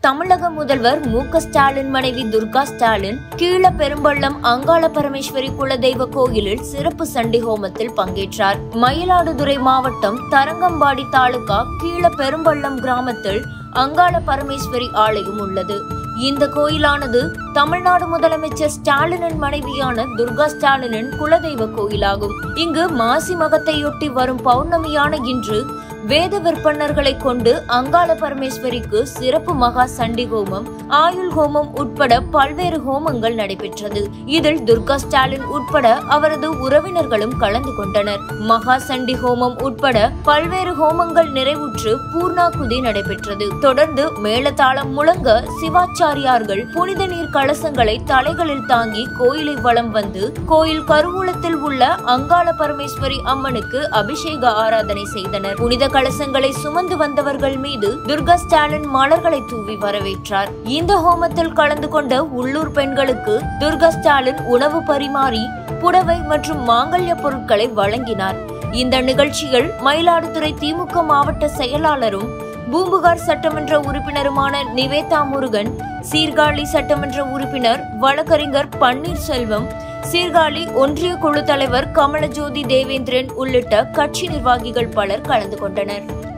தமிழக முதல்வர் மு க ஸ்டாலின் மனைவி துர்கா ஸ்டாலின் கீழ பெரும்பள்ளம் அங்காள பரமேஸ்வரி குலதெய்வ கோயிலில் சிறப்பு சண்டி ஹோமத்தில் பங்கேற்றார் மயிலாடுதுறை மாவட்டம் தரங்கம்பாடி தாலுகா கீழ பெரும்பள்ளம் கிராமத்தில் அங்காள பரமேஸ்வரி ஆலயம் உள்ளது இந்த கோயிலானது தமிழ்நாடு முதலமைச்சர் ஸ்டாலினின் மனைவியான துர்கா ஸ்டாலினின் குலதெய்வ கோயிலாகும் இங்கு மாசி மகத்தையொட்டி வரும் பௌர்ணமியான இன்று வேத விற்பனர்களை கொண்டு அங்காள பரமேஸ்வரிக்கு சிறப்பு மகா சண்டி ஹோமம் ஆயுள் ஹோமம் உட்பட பல்வேறு ஹோமங்கள் நடைபெற்றது இதில் துர்கா ஸ்டாலின் உட்பட அவரது உறவினர்களும் கலந்து கொண்டனர் மகா சண்டி ஹோமம் உட்பட பல்வேறு ஹோமங்கள் நிறைவுற்று பூர்ணாகுதி நடைபெற்றது தொடர்ந்து மேளதாளம் முழங்க சிவாச்சாரியார்கள் புனித நீர் கலசங்களை தலைகளில் தாங்கி கோயிலை வலம் வந்து கோயில் கருவூலத்தில் உள்ள அங்காள பரமேஸ்வரி அம்மனுக்கு அபிஷேக ஆராதனை செய்தனர் புனித கலசங்களை சுமந்து வந்தவர்கள் மீது துர்கா ஸ்டாலின் மலர்களை தூவி வரவேற்றார் இந்த ஹோமத்தில் கலந்து கொண்ட உள்ளூர் பெண்களுக்கு துர்கா ஸ்டாலின் உணவு பரிமாறி புடவை மற்றும் மாங்கல்ய பொருட்களை வழங்கினார் இந்த நிகழ்ச்சியில் மயிலாடுதுறை திமுக மாவட்ட செயலாளரும் பூம்புகார் சட்டமன்ற உறுப்பினருமான நிவேதா முருகன் சீர்காழி சட்டமன்ற உறுப்பினர் வழக்கறிஞர் பன்னீர்செல்வம் சீர்காழி ஒன்றிய குழு தலைவர் கமலஜோதி தேவேந்திரன் உள்ளிட்ட கட்சி நிர்வாகிகள் பலர் கலந்து கொண்டனர்